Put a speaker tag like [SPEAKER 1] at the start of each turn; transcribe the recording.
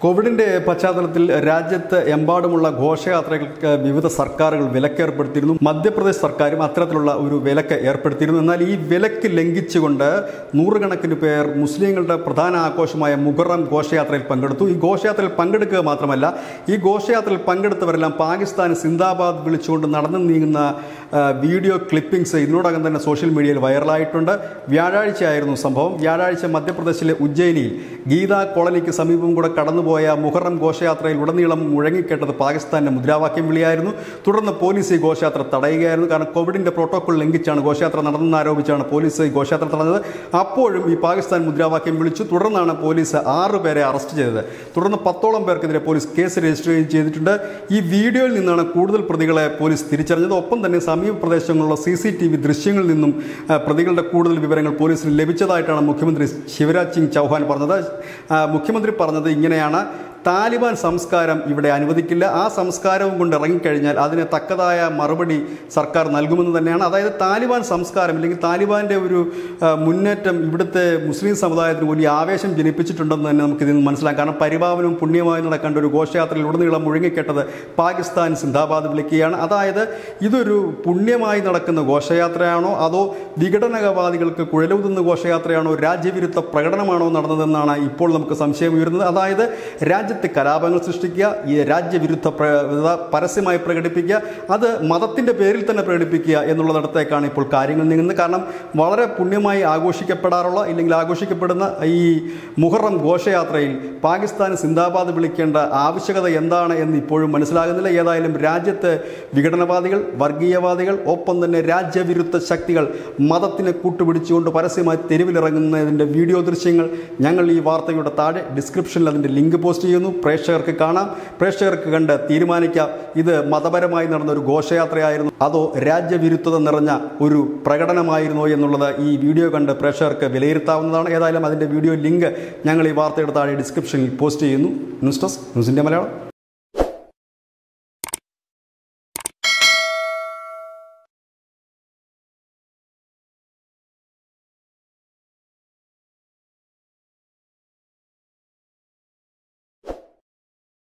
[SPEAKER 1] കോവിഡിന്റെ പശ്ചാത്തലത്തിൽ രാജ്യത്ത് എമ്പാടുമുള്ള ഘോഷയാത്രകൾക്ക് വിവിധ സർക്കാരുകൾ വിലക്കേർപ്പെടുത്തിയിരുന്നു മധ്യപ്രദേശ് സർക്കാരും അത്തരത്തിലുള്ള ഒരു വിലക്ക് ഏർപ്പെടുത്തിയിരുന്നു എന്നാൽ ഈ വിലക്ക് ലംഘിച്ചുകൊണ്ട് നൂറുകണക്കിന് പേർ മുസ്ലിങ്ങളുടെ പ്രധാന ആഘോഷമായ മുഹറം ഘോഷയാത്രയിൽ പങ്കെടുത്തു ഈ ഘോഷയാത്രയിൽ പങ്കെടുക്കുക മാത്രമല്ല ഈ ഘോഷയാത്രയിൽ പങ്കെടുത്തവരെല്ലാം പാകിസ്ഥാൻ സിന്ദാബാദ് വിളിച്ചുകൊണ്ട് നടന്നു നീങ്ങുന്ന ആ, വീഡിയോ ക്ലിപ്പിംഗ്സ് ഇതിനോടകം തന്നെ സോഷ്യൽ മീഡിയയിൽ വൈറലായിട്ടുണ്ട് വ്യാഴാഴ്ചയായിരുന്നു സംഭവം വ്യാഴാഴ്ച മധ്യപ്രദേശിലെ ഉജ്ജയിനിയിൽ ഗീതാ കോളനിക്ക് സമീപം കൂടെ കടന്നുപോയ മുഹറം ഘോഷയാത്രയിൽ ഉടനീളം മുഴങ്ങിക്കേട്ടത് പാകിസ്ഥാന്റെ മുദ്രാവാക്യം വിളിയായിരുന്നു തുടർന്ന് പോലീസ് ഈ ഘോഷയാത്ര തടയുകയായിരുന്നു കാരണം കോവിഡിന്റെ പ്രോട്ടോകോൾ ലംഘിച്ചാണ് ഘോഷയാത്ര നടന്നെന്ന് ആരോപിച്ചാണ് പോലീസ് ഈ ഘോഷയാത്ര തടഞ്ഞത് അപ്പോഴും ഈ പാകിസ്ഥാൻ മുദ്രാവാക്യം വിളിച്ചു തുടർന്നാണ് പോലീസ് ആറ് പേരെ അറസ്റ്റ് ചെയ്തത് തുടർന്ന് പത്തോളം പേർക്കെതിരെ പോലീസ് കേസ് രജിസ്റ്റർ ചെയ്തിട്ടുണ്ട് ഈ വീഡിയോയിൽ നിന്നാണ് കൂടുതൽ പ്രതികളെ പോലീസ് തിരിച്ചറിഞ്ഞത് ഒപ്പം തന്നെ സമീപ പ്രദേശങ്ങളിലുള്ള സി സി ടി വി ദൃശ്യങ്ങളിൽ നിന്നും ആ, പ്രതികളുടെ കൂടുതൽ വിവരങ്ങൾ പോലീസിന് ലഭിച്ചതായിട്ടാണ് മുഖ്യമന്ത്രി ശിവരാജ് സിംഗ് ചൗഹാൻ പറഞ്ഞത് ആ, മുഖ്യമന്ത്രി പറഞ്ഞത് ഇങ്ങനെയാണ് താലിബാൻ സംസ്കാരം ഇവിടെ അനുവദിക്കില്ല ആ സംസ്കാരവും കൊണ്ട് ഇറങ്ങിക്കഴിഞ്ഞാൽ അതിന് തക്കതായ മറുപടി സർക്കാർ നൽകുമെന്ന് തന്നെയാണ് അതായത് താലിബാൻ സംസ്കാരം അല്ലെങ്കിൽ താലിബാന്റെ ഒരു ആ, മുന്നേറ്റം ഇവിടുത്തെ മുസ്ലിം സമുദായത്തിന് വലിയ ആവേശം ജനിപ്പിച്ചിട്ടുണ്ടെന്ന് തന്നെ നമുക്ക് ഇതിൽ നിന്ന് മനസ്സിലാക്കാം കാരണം പരിപാവനവും പുണ്യമായി നടക്കേണ്ട ഒരു ഘോഷയാത്രയിൽ ഉടനീളം മുഴങ്ങിക്കെട്ടത് പാകിസ്ഥാൻ സിന്ദാബാദ് വിളിക്കുകയാണ് അതായത് ഇതൊരു പുണ്യമായി നടക്കുന്ന ഘോഷയാത്രയാണോ അതോ വിഘടനകവാദികൾക്ക് കുഴലൂതുന്ന ഘോഷയാത്രയാണോ രാജ്യവിരുദ്ധ പ്രകടനമാണോ നടന്നതെന്നാണ് ഇപ്പോൾ നമുക്ക് സംശയം ഉയരുന്നത് അതായത് രാജ്യത്ത് കലാപങ്ങൾ സൃഷ്ടിക്കുക ഈ രാജ്യവിരുദ്ധ പ്ര- പരസ്യമായി പ്രകടിപ്പിക്കുക അത് മതത്തിൻ്റെ പേരിൽ തന്നെ പ്രകടിപ്പിക്കുക എന്നുള്ളിടത്തേക്കാണ് ഇപ്പോൾ കാര്യങ്ങൾ നീങ്ങുന്നത് കാരണം വളരെ പുണ്യമായി ആഘോഷിക്കപ്പെടാറുള്ള ഇല്ലെങ്കിൽ ആഘോഷിക്കപ്പെടുന്ന ഈ മുഹറം ഘോഷയാത്രയിൽ പാകിസ്ഥാൻ സിന്ദാബാദ് വിളിക്കേണ്ട ആവശ്യകത എന്താണ് എന്ന് ഇപ്പോഴും മനസ്സിലാകുന്നില്ല ഏതായാലും രാജ്യത്ത് വിഘടനവാദികൾ വർഗീയവാദികൾ ഒപ്പം തന്നെ രാജ്യവിരുദ്ധ ശക്തികൾ മതത്തിനെ കൂട്ടുപിടിച്ചുകൊണ്ട് പരസ്യമായി തെരുവിലിറങ്ങുന്നതിൻ്റെ വീഡിയോ ദൃശ്യങ്ങൾ ഞങ്ങൾ ഈ വാർത്തയുടെ താഴെ ഡിസ്ക്രിപ്ഷനിൽ അതിൻ്റെ ലിങ്ക് പോസ്റ്റ് ചെയ്യുന്നു പ്രേക്ഷകർക്ക് കാണാം പ്രേക്ഷകർക്ക് കണ്ട് തീരുമാനിക്കാം ഇത് മതപരമായി നടന്ന ഒരു ഘോഷയാത്രയായിരുന്നു അതോ രാജ്യവിരുദ്ധത നിറഞ്ഞ ഒരു പ്രകടനമായിരുന്നോ എന്നുള്ളത് ഈ വീഡിയോ കണ്ട് പ്രേക്ഷകർക്ക് വിലയിരുത്താവുന്നതാണ് ഏതായാലും അതിൻ്റെ വീഡിയോ ലിങ്ക് ഞങ്ങൾ ഈ വാർത്തയുടെ താഴെ ഡിസ്ക്രിപ്ഷനിൽ പോസ്റ്റ് ചെയ്യുന്നു ന്യൂസ് ഡെസ്ക് ന്യൂസിൻ്റെ മലയാളം